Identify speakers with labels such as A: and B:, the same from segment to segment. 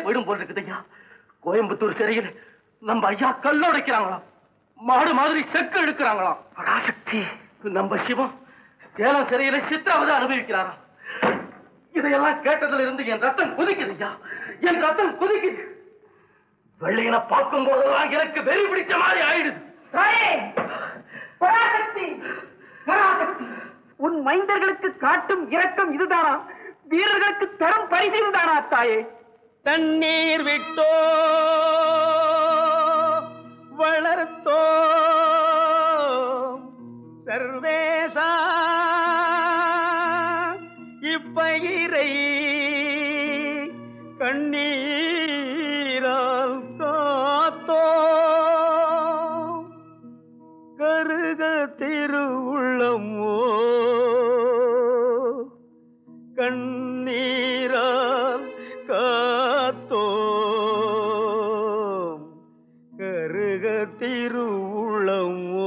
A: போயிடும் போல் இருக்குது ஐயா கோயம்புத்தூர் சிறையில் நம்ம ஐயா கல்லோடைக்கிறாங்களாம் மாடு மாதிரி செக்கு எடுக்கிறாங்களாம் பராசக்தி நம்ம சிவம் சேலம் சிறையில சித்திராவதை அனுபவிக்கிறாராம் இதையெல்லாம் கேட்டதுல இருந்து என் ரத்தம் குதிக்குது ஐயா என் ரத்தம் குதிக்குது வெள்ளையனை பார்க்கும் போதெல்லாம் எனக்கு வெறி பிடிச்ச மாதிரி ஆயிடுது
B: தாயே பராசக்தி பராசக்தி உன் மைந்தர்களுக்கு காட்டும் இரக்கம் இதுதானா வீரர்களுக்கு தரும் பரிசு இதுதானா தாயே
C: தண்ணீர் விட்டோ வளர்த்தோ சர்வேசா இப்பயிரை கண்ணீரால் காத்தோ கருக திருவுள்ளமோ கண்ணீரால் காத்தோ கருக திருவுளமோ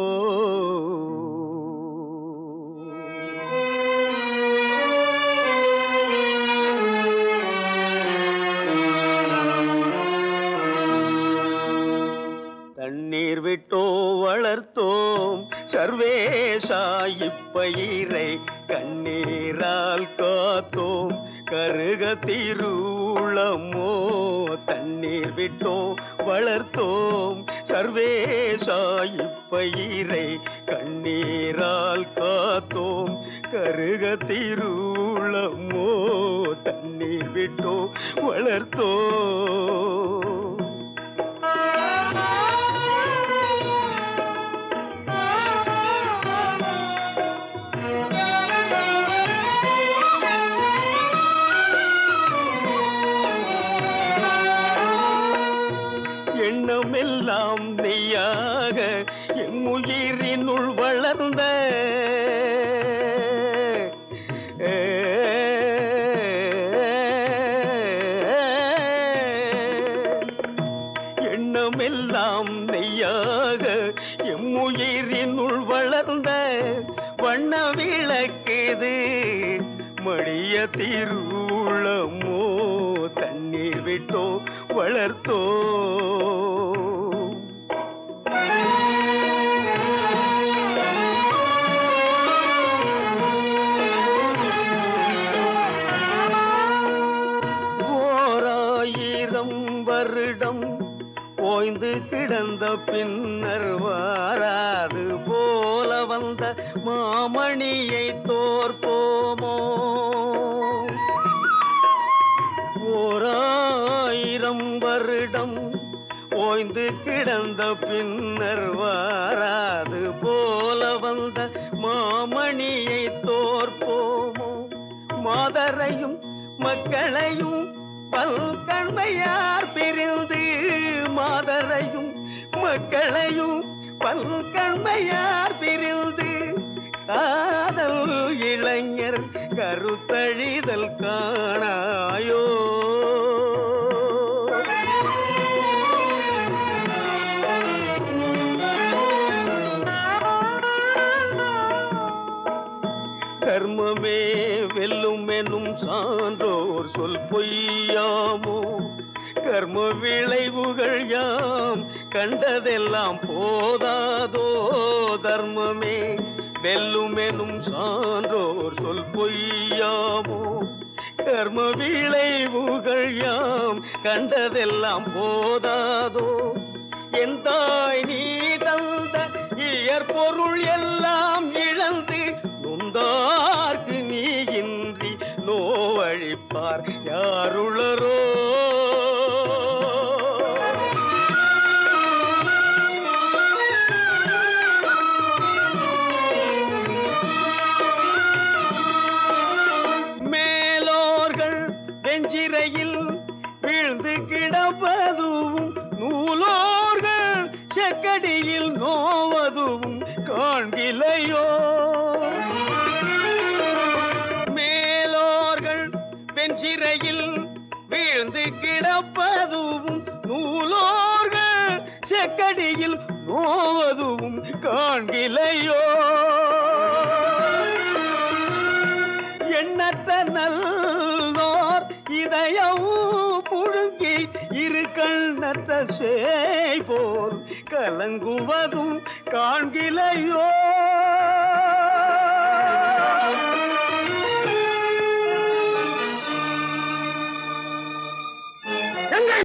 C: தண்ணீர் விட்டோ வளர்த்தோம் சர்வேசா இப்பயிரை கண்ணீரால் காத்தோம் கருக திருளமோ தண்ணீர் விட்டோ வளர்த்தோம் சர்வேசா இப்பயிரை கண்ணீரால் காத்தோம் கருக திருளமோ தண்ணீர் விட்டோ வளர்த்தோம் எண்ணமெல்லாம் நெய்யாக என் உயிரினுள் வளர்ந்த எண்ணமெல்லாம் நெய்யாக எம் உயிரினுள் வளர்ந்த வண்ண விளக்குது மடிய திருளமோ தண்ணீர் விட்டோ வளர்த்தோ ஓராயிரம் வருடம் ஓய்ந்து கிடந்த பின்னர் வாராது போல வந்த மாமணியை தோற்போமோ ஓராயிரம் வருடம் ஓய்ந்து கிடந்த பின்னர் வாராது போல வந்த மாமணியை தோற்போமோ மாதரையும் மக்களையும் பல்கண்மையார் பிரிந்து மாதரையும் மக்களையும் பல்கண்மையார் பிரிந்து காதல் இளைஞர் கருத்தழிதல் காணாயோ கர்மமே வெல்லும் எனும் சான்றோர் சொல் பொய்யாமோ கர்ம விளைவுகள் யாம் கண்டதெல்லாம் போதாதோ தர்மமே வெல்லும் எனும் சான்றோர் சொல் பொய்யாமோ கர்ம விளைவுகள் யாம் கண்டதெல்லாம் போதாதோ என் தாய் நீ தந்த இயற்பொருள் எல்லாம் இழந்து நொந்தார்க்கு நீ இன்றி நோவழிப்பார் யாருளரோ மேலோர்கள் வெஞ்சிரையில் வீழ்ந்து கிடப்பதும் நூலோர்கள் செக்கடியில் நோவதும் காண்கிலையோ மேலோர்கள் வெஞ்சிரையில் வீழ்ந்து கிடப்பதும் நூலோர்கள் செக்கடியில் நோவதும் காண்கிலையோ எண்ணற்ற நல்லோர் இதயம் புழுங்கி கண்ணற்ற சேய் போல் கலங்குவதும் காண்கிலையோ